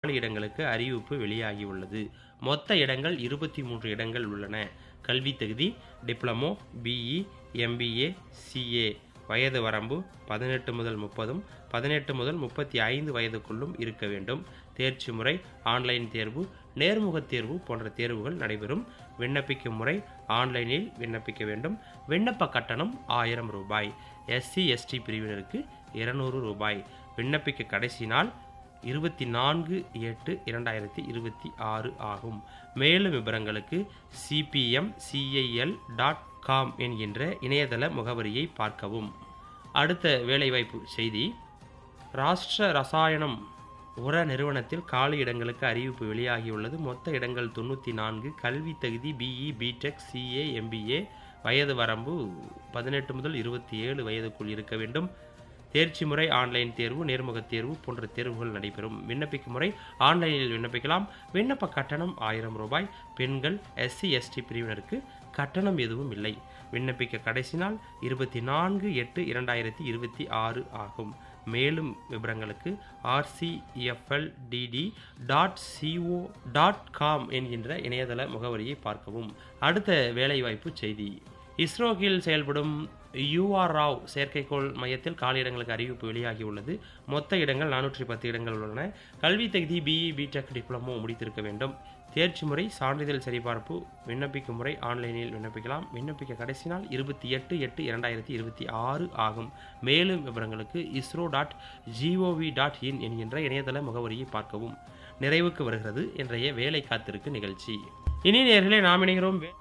காலி இடங்களுக்கு அறிவிப்பு வெளியாகியுள்ளது மொத்த இடங்கள் இருபத்தி மூன்று இடங்கள் உள்ளன கல்வி தகுதி டிப்ளமோ பிஇ எம்பிஏ சிஏ வயது வரம்பு பதினெட்டு முதல் முப்பதும் பதினெட்டு முதல் முப்பத்தி ஐந்து வயதுக்குள்ளும் இருக்க வேண்டும் தேர்ச்சி முறை ஆன்லைன் தேர்வு நேர்முகத் தேர்வு போன்ற தேர்வுகள் நடைபெறும் விண்ணப்பிக்கும் முறை ஆன்லைனில் விண்ணப்பிக்க வேண்டும் விண்ணப்ப கட்டணம் ஆயிரம் ரூபாய் எஸ்சி எஸ்டி பிரிவினருக்கு இருநூறு ரூபாய் விண்ணப்பிக்க கடைசி நாள் இருபத்தி நான்கு எட்டு இரண்டாயிரத்தி இருபத்தி ஆறு ஆகும் மேலும் விவரங்களுக்கு சிபிஎம் சிஐஎல் டாட் காம் என்கின்ற இணையதள முகவரியை பார்க்கவும் அடுத்த வேலைவாய்ப்பு செய்தி ராஷ்டிர ரசாயனம் உர நிறுவனத்தில் காலி இடங்களுக்கு அறிவிப்பு வெளியாகியுள்ளது மொத்த இடங்கள் தொண்ணூற்றி நான்கு கல்வி தகுதி பிஇ பிடெக் சிஏ எம்பிஏ வயது வரம்பு பதினெட்டு முதல் இருபத்தி ஏழு வயதுக்குள் இருக்க வேண்டும் தேர்ச்சி முறை ஆன்லைன் தேர்வு நேர்முகத் தேர்வு போன்ற தேர்வுகள் நடைபெறும் விண்ணப்பிக்கும் முறை ஆன்லைனில் விண்ணப்பிக்கலாம் விண்ணப்ப கட்டணம் ஆயிரம் ரூபாய் பெண்கள் எஸ்சி எஸ்டி பிரிவினருக்கு கட்டணம் எதுவும் இல்லை விண்ணப்பிக்க கடைசி நாள் இருபத்தி நான்கு எட்டு இரண்டாயிரத்தி இருபத்தி ஆறு ஆகும் மேலும் விவரங்களுக்கு RCFLTD dot CO dot com என்கின்ற இணையதள முகவரியை பார்க்கவும் அடுத்த வேலைவாய்ப்பு செய்தி இஸ்ரோகில் செயல்படும் யூஆர் ராவ் செயற்கைக்கோள் மையத்தில் காலியிடங்களுக்கு அறிவிப்பு வெளியாகியுள்ளது மொத்த இடங்கள் நானூற்றி பத்து இடங்கள் உள்ளன கல்வி தகுதி பிஇ பிடெக் டிப்ளமோ முடித்திருக்க வேண்டும் தேர்ச்சி முறை சான்றிதழ் சரிபார்ப்பு விண்ணப்பிக்கும் முறை ஆன்லைனில் விண்ணப்பிக்கலாம் விண்ணப்பிக்க கடைசி நாள் இருபத்தி எட்டு எட்டு இரண்டாயிரத்தி இருபத்தி ஆறு ஆகும் மேலும் விவரங்களுக்கு ISRO dot GOV dot in என்கின்ற இணையதள முகவரியை பார்க்கவும் நிறைவுக்கு வருகிறது இன்றைய வேலை காத்திருக்கு நிகழ்ச்சி இனி நேர்களே நாம் இணைகிறோம் வே-